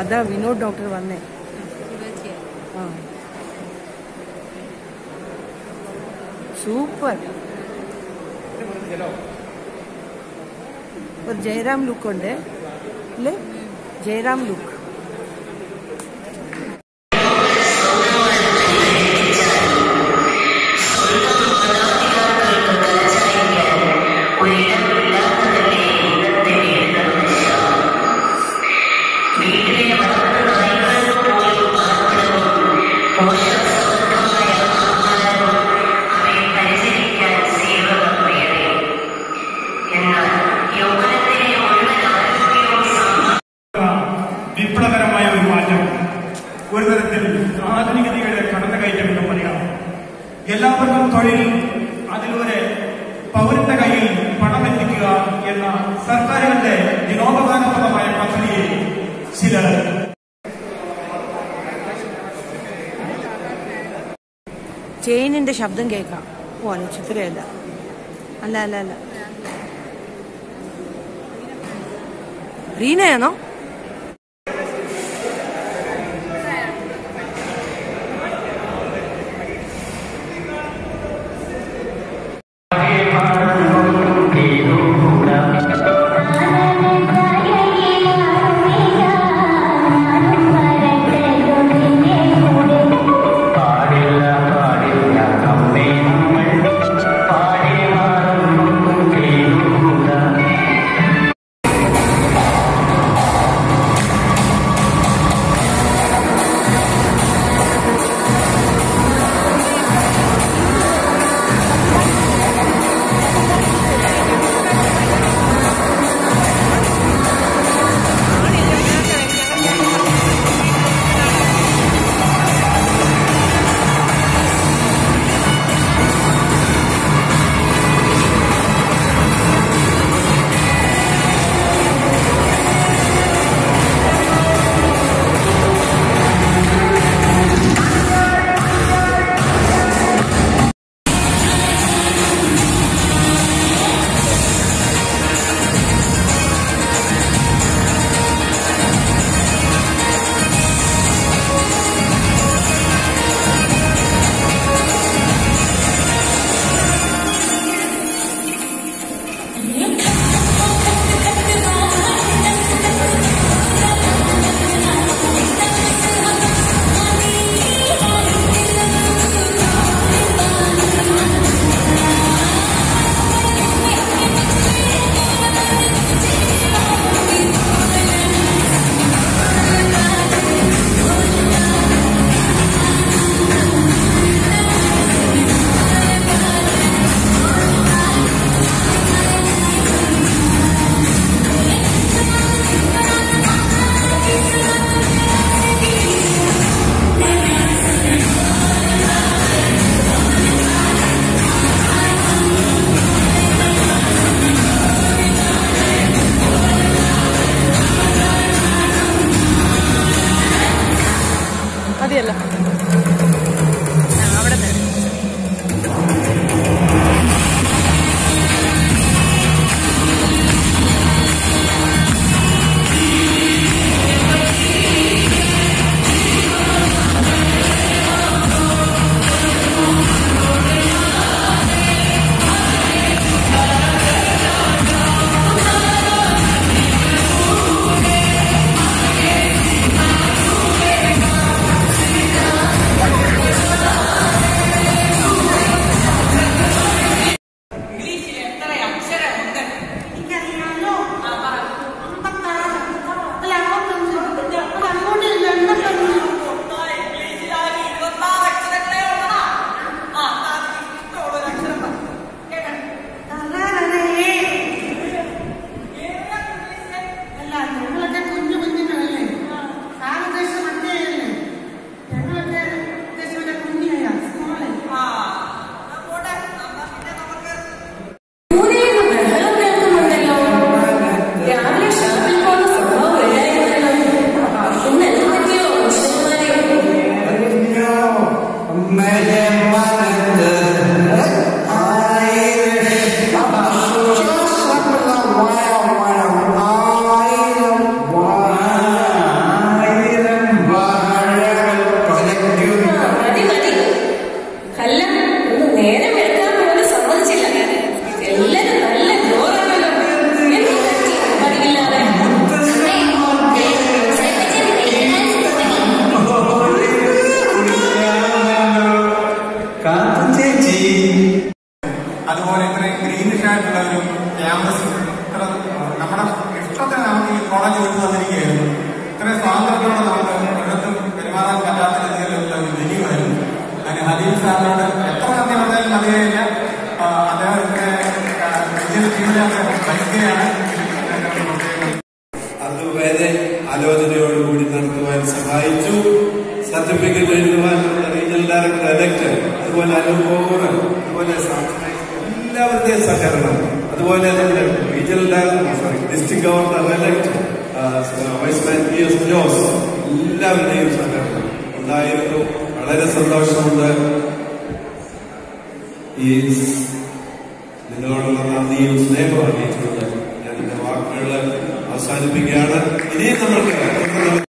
അതാ വിനോദ് ഡോക്ടർ വന്നേ ആ സൂപ്പർ ഒരു ജയറാം ലുക്ക് ഉണ്ട് അല്ലേ ജയറാം ലുക്ക് വിപ്ലവകരമായ ഒരു മാറ്റം ഒരു തരത്തിൽ ആധുനികതയുടെ കടന്നുകയറ്റം എന്ന് പറയാം എല്ലാവർക്കും തൊഴിൽ അതിലൂടെ പൗരന്റെ കയ്യിൽ പണം എത്തിക്കുക എന്ന സർക്കാരുകളുടെ വിനോദകാനപ്രദമായ പദ്ധതിയെ ചിലർ ചെയിനിന്റെ ശബ്ദം കേൾക്കാം ഓ നക്ഷത്രയല്ല അല്ല അല്ല അല്ല റീനയാണോ പാടില്ല പറഞ്ഞു വിട്ടു തന്നിരിക്കുകയായിരുന്നു ഇത്രയും സ്വാതന്ത്ര്യത്തോടെ നമുക്ക് ഒരിടത്തും പെരുമാറാൻ പറ്റാത്ത രീതിയിലുള്ള ഒരു വെനിയുമായിരുന്നു അതിന് ഹദീം സാറിനോട് എത്ര നന്ദി പറഞ്ഞാലും മതിയായില്ല ആ, അദ്ദേഹം ഇവിടെ ആ, വിജയ ടീമിനെ അദ്ദേഹം ഭരിക്കുകയാണ് അദ്ദേഹം പ്രത്യേകം അതുവരെ ആലോചനയോടുകൂടി നടത്തുവാൻ സഹായിച്ചു സർട്ടിഫിക്കറ്റ് എഴുതുവാനുള്ള റീജിയണൽ ഡയറക്ടർ എലക്ടർ അതുപോലെ അനുഭവം അതുപോലെ സാംസ്കാരിക എല്ലാവരുടെയും സഹകരണം അതുപോലെ നമ്മുടെ regional director sorry district governor elector vice P S Jose എല്ലാവരുടെയും സഹകരണം ഉണ്ടായിരുന്നു വളരെ സന്തോഷമുണ്ട് ഈ നിങ്ങളോടുള്ള നന്ദിയും സ്നേഹവും അറിയിച്ചുകൊണ്ട് ഞാൻ എന്റെ വാക്കുകൾ അവസാനിപ്പിക്കുകയാണ് ഇനിയും നമ്മൾക്ക്